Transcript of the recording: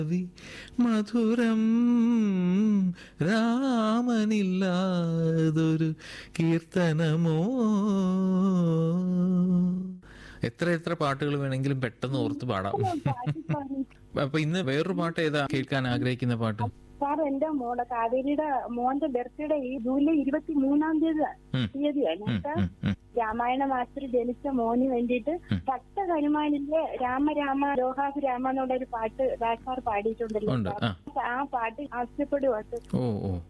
V മധുരം രാമനില്ലാതൊരു കീർത്തനമോ എത്ര എത്ര പാട്ടുകൾ വേണമെങ്കിലും പെട്ടെന്ന് ഓർത്ത് പാടാം അപ്പൊ ഇന്ന് വേറൊരു പാട്ട് ഏതാ കേൾക്കാൻ ആഗ്രഹിക്കുന്ന പാട്ട് സാർ എന്റെ മോളെ കാവേരിയുടെ മോന്റെ ബർത്ത്ഡേ ഈ ജൂലൈ ഇരുപത്തി മൂന്നാം തീയതി ഉം. തീയതിയാണ് ഉം, കേട്ടോ ഉം, ഉം. രാമായണ മാസ്റ്റർ ജനിച്ച മോന് വേണ്ടിയിട്ട് ഭക്ത ഹനുമാനിലെ രാമ രാമ ലോഹാഭി രാമ എന്നുള്ള ഒരു പാട്ട് രാജ് സാർ പാടിയിട്ടുണ്ടല്ലോ ഉണ്ട് സാർ. ആ ആ പാട്ട് ആവശ്യപ്പെടുവാ ഓ ഓ